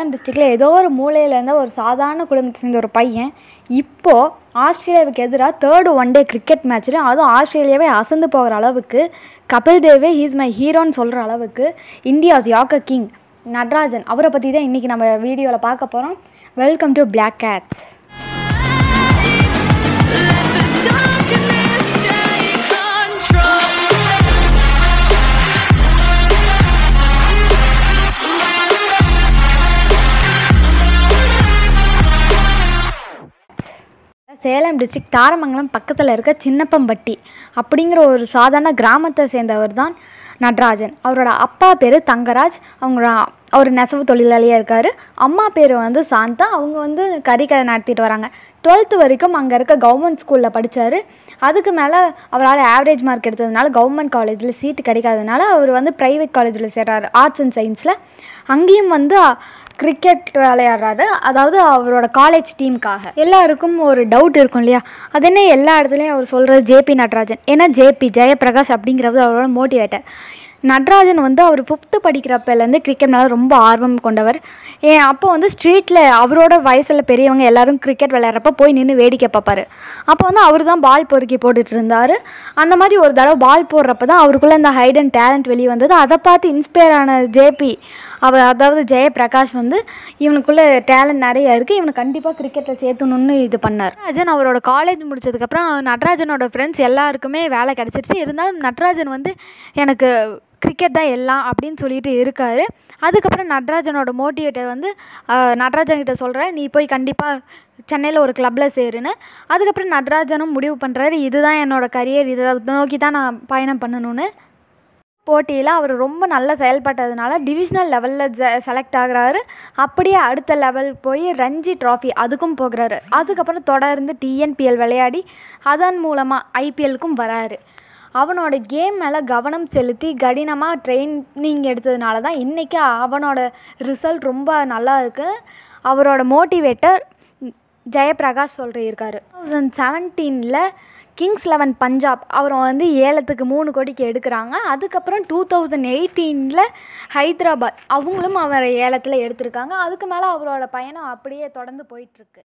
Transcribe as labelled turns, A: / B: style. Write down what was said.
A: சேலம் டிஸ்ட்ரிக்டில் ஏதோ ஒரு மூலையில் இருந்த ஒரு சாதாரண குடும்பத்தை சேர்ந்த ஒரு பையன் இப்போது ஆஸ்திரேலியாவுக்கு எதிராக தேர்டு ஒன் டே கிரிக்கெட் மேட்ச்சில் அதுவும் ஆஸ்திரேலியாவே அசந்து போகிற அளவுக்கு கபில் தேவே ஹீஸ் மை ஹீரோன்னு சொல்கிற அளவுக்கு இந்தியாஸ் யாக்கர் கிங் நட்ராஜன் அவரை பற்றி தான் இன்றைக்கி நம்ம வீடியோவில் பார்க்க போகிறோம் welcome to black cats
B: Darkness take control.
A: Salem district Tharamangalam பக்கத்தில் இருக்க சின்னப்பம்பட்டி அப்படிங்கிற ஒரு சாதாரண கிராமத்தை சேர்ந்தவர் தான் நட்ராஜன் அவரோட அப்பா பேர் தங்கராஜ் அவங்க அவர் நெசவு தொழிலாளியாக இருக்கார் அம்மா பேர் வந்து சாந்தா அவங்க வந்து கறிக்கடை நடத்திட்டு வராங்க டுவெல்த்து வரைக்கும் அங்கே இருக்க கவர்மெண்ட் ஸ்கூலில் படித்தார் அதுக்கு மேலே அவரால் ஆவரேஜ் மார்க் எடுத்ததுனால கவர்மெண்ட் காலேஜில் சீட்டு கிடைக்காதனால அவர் வந்து ப்ரைவேட் காலேஜில் சேர்றாரு ஆர்ட்ஸ் அண்ட் சயின்ஸில் அங்கேயும் வந்து கிரிக்கெட் விளையாடுறாரு அதாவது அவரோட காலேஜ் டீமுக்காக எல்லாருக்கும் ஒரு டவுட் இருக்கும் இல்லையா அது என்ன எல்லா இடத்துலையும் அவர் சொல்கிறது ஜேபி நட்ராஜன் ஏன்னா ஜேபி ஜெயபிரகாஷ் அப்படிங்கிறது அவரோட மோட்டிவேட்டர் நட்ராஜன் வந்து அவர் ஃபிஃப்த்து படிக்கிறப்பலேருந்து கிரிக்கெட் மேலே ரொம்ப ஆர்வம் கொண்டவர் ஏன் அப்போ வந்து ஸ்ட்ரீட்டில் அவரோட வயசில் பெரியவங்க எல்லாரும் கிரிக்கெட் விளையாடுறப்ப போய் நின்று வேடிக்கை பார்ப்பாரு அப்போ வந்து அவர் தான் பால் பொறுக்கி போட்டுட்டு இருந்தார் அந்த மாதிரி ஒரு தடவை பால் போடுறப்ப தான் அவருக்குள்ளே இந்த ஹைடன் டேலண்ட் வெளியே வந்தது அதை பார்த்து இன்ஸ்பயர் ஆன ஜேபி அவர் அதாவது ஜெயபிரகாஷ் வந்து இவனுக்குள்ளே டேலண்ட் நிறைய இருக்குது இவனை கண்டிப்பாக கிரிக்கெட்டில் சேர்த்துணுன்னு இது பண்ணார் நட்ராஜன் அவரோட காலேஜ் முடிச்சதுக்கப்புறம் நட்ராஜனோட ஃப்ரெண்ட்ஸ் எல்லாருக்குமே வேலை கிடச்சிருச்சு இருந்தாலும் நட்ராஜன் வந்து எனக்கு கிரிக்கெட் தான் எல்லாம் அப்படின்னு சொல்லிட்டு இருக்காரு அதுக்கப்புறம் நட்ராஜனோட மோட்டிவேட்டர் வந்து ஆஹ், நட்ராஜன் கிட்ட சொல்கிறேன் நீ போய் கண்டிப்பாக சென்னையில் ஒரு கிளப்பில் சேருன்னு அதுக்கப்புறம் நட்ராஜனும் முடிவு பண்ணுறாரு இதுதான் என்னோட கரியர் இதை நோக்கி தான் நான் பயணம் பண்ணணும்னு போட்டியில் அவர் ரொம்ப நல்லா செயல்பட்டதுனால டிவிஷனல் லெவலில் ஜ செலக்ட் ஆகுறாரு அப்படியே அடுத்த லெவல் போய் ரஞ்சி ட்ராஃபி அதுக்கும் போகிறாரு அதுக்கப்புறம் தொடர்ந்து டிஎன்பிஎல் விளையாடி அதன் மூலமாக ஐபிஎல்லுக்கும் வராரு அவனோட கேம் மேலே கவனம் செலுத்தி கடினமாக ட்ரைனிங் எடுத்ததுனால தான் இன்றைக்கி அவனோட ரிசல்ட் ரொம்ப நல்லா இருக்குது அவரோட மோட்டிவேட்டர் ஜெயபிரகாஷ் சொல்கிற இருக்காரு டூ தௌசண்ட் செவன்டீனில் கிங்ஸ் லெவன் பஞ்சாப் அவரை வந்து ஏலத்துக்கு மூணு கோடிக்கு எடுக்கிறாங்க அதுக்கப்புறம் டூ தௌசண்ட் எயிட்டீனில் ஹைதராபாத் அவங்களும் அவரை ஏலத்தில் எடுத்திருக்காங்க அதுக்கு மேலே அவரோட பயணம் அப்படியே தொடர்ந்து போயிட்டுருக்கு